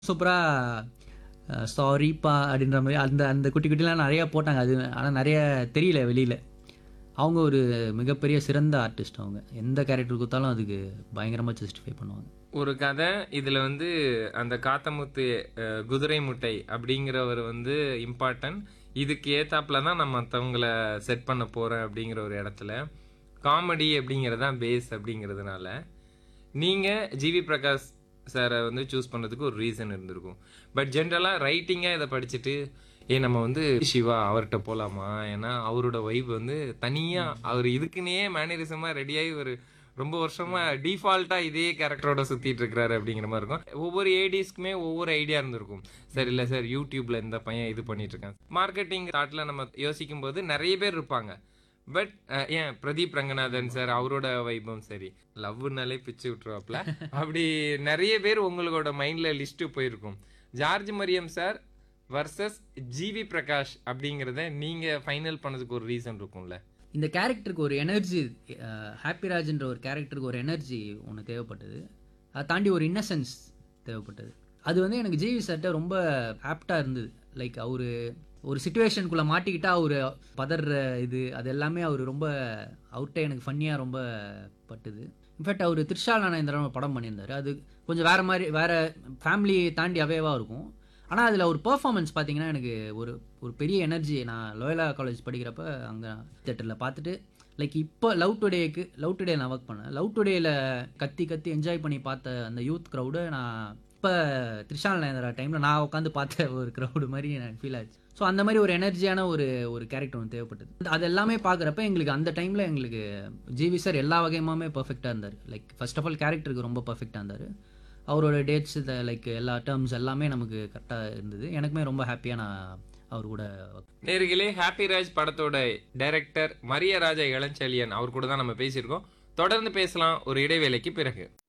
சூப்பராக சாரிப்பா அப்படின்ற மாதிரி அந்த அந்த குட்டி குட்டிலாம் நிறையா போட்டாங்க அது ஆனால் நிறைய தெரியல வெளியில் அவங்க ஒரு மிகப்பெரிய சிறந்த ஆர்டிஸ்ட் அவங்க எந்த கேரக்டர் கொடுத்தாலும் அதுக்கு பயங்கரமாக ஜஸ்டிஃபை பண்ணுவாங்க ஒரு கதை இதுல வந்து அந்த காத்தமுத்து அஹ், குதிரை முட்டை அப்படிங்கிறவர் வந்து இம்பார்ட்டன்ட் இதுக்கு ஏத்தாப்புல தான் நான் மற்றவங்கள செட் பண்ண போறேன் அப்படிங்கிற ஒரு இடத்துல காமெடி அப்படிங்கிறது தான் பேஸ் அப்படிங்கிறதுனால நீங்க ஜிவி பிரகாஷ் சாரை வந்து சூஸ் பண்ணதுக்கு ஒரு ரீசன் இருந்திருக்கும் பட் ஜென்ரலா ரைட்டிங்கா இதை படிச்சுட்டு ஏ நம்ம வந்து சிவா அவர்கிட்ட போலாமா ஏன்னா அவரோட வைப் வந்து தனியா அவர் இதுக்குன்னே மேனரிசமா ரெடியாகி ஒரு ரொம்ப வருஷமா டிஃபால்ட்டா இதே கேரக்டரோட சுத்திட்டு இருக்காரு அப்படிங்கிற மாதிரி இருக்கும் ஒவ்வொரு ஏடிஸ்க்குமே ஒவ்வொரு ஐடியா இருந்திருக்கும் சரி இல்ல சார் யூடியூப்ல இந்த பையன் இது பண்ணிட்டு இருக்கான் மார்க்கெட்டிங் தாட்ல நம்ம யோசிக்கும் போது நிறைய பேர் இருப்பாங்க பட் ஏன் பிரதீப் ரங்கநாதன் சார் அவரோட வைபம் சரி லவ்னாலே பிச்சு விட்டுருவாப்ல அப்படி நிறைய பேர் உங்களோட மைண்ட்ல லிஸ்ட் போயிருக்கும் George Mariam sir versus GV Prakash அப்படிங்கிறத நீங்க ஃபைனல் பண்ணதுக்கு ஒரு ரீசன் இருக்கும்ல இந்த கேரக்டருக்கு ஒரு எனர்ஜி ஹாப்பிராஜ்ன்ற ஒரு கேரக்டருக்கு ஒரு எனர்ஜி ஒன்று தேவைப்பட்டது அதை தாண்டி ஒரு இன்னசென்ஸ் தேவைப்பட்டது அது வந்து எனக்கு ஜிவி சார்ட்ட ரொம்ப ஆப்டாக இருந்தது லைக் அவர் ஒரு சுச்சுவேஷனுக்குள்ளே மாட்டிக்கிட்டா அவர் பதற இது அது எல்லாமே அவர் ரொம்ப அவர்கிட்ட எனக்கு ஃபன்னியாக ரொம்ப பட்டுது இன்ஃபேக்ட் அவர் திரிஷால் நானேந்திரன் ஒரு படம் பண்ணியிருந்தார் அது கொஞ்சம் வேறு மாதிரி வேறு ஃபேமிலி தாண்டி அவேவாக இருக்கும் ஆனால் அதில் ஒரு பெர்ஃபார்மன்ஸ் பார்த்தீங்கன்னா எனக்கு ஒரு ஒரு பெரிய எனர்ஜி நான் லோயலா காலேஜ் படிக்கிறப்ப அங்கே தேட்டரில் பார்த்துட்டு லைக் இப்போ லவ் டுடேக்கு லவ் டுடே நான் ஒர்க் பண்ணேன் லவ் டுடேயில் கத்தி கத்தி என்ஜாய் பண்ணி பார்த்த அந்த யூத் க்ரௌடு நான் இப்போ திரிஷால் நயன்தரா டைமில் நான் உட்காந்து பார்த்த ஒரு க்ரௌடு மாதிரி எனக்கு ஃபீல் ஆச்சு ஸோ அந்த மாதிரி ஒரு எனர்ஜியான ஒரு ஒரு கேரக்டர் ஒன்று தேவைப்பட்டது அது எல்லாமே பார்க்குறப்ப எங்களுக்கு அந்த டைமில் எங்களுக்கு ஜிவி சார் எல்லா வகையுமாமே பர்ஃபெக்டாக இருந்தார் லைக் ஃபர்ஸ்ட் ஆஃப் ஆல் கேரக்டருக்கு ரொம்ப பர்ஃபெக்டாக இருந்தார் அவரோட டேட்ஸ் லைக் எல்லா டேர்ம்ஸ் எல்லாமே நமக்கு கரெக்டாக இருந்தது எனக்குமே ரொம்ப ஹாப்பியாக நான் அவர் கூட work நேர்களே ஹாப்பி ராஜ் படத்தோட டைரக்டர் மரியராஜா இளஞ்செழியன் அவர் கூட தான் நம்ம பேசியிருக்கோம் தொடர்ந்து பேசலாம் ஒரு இடைவேளைக்கு பிறகு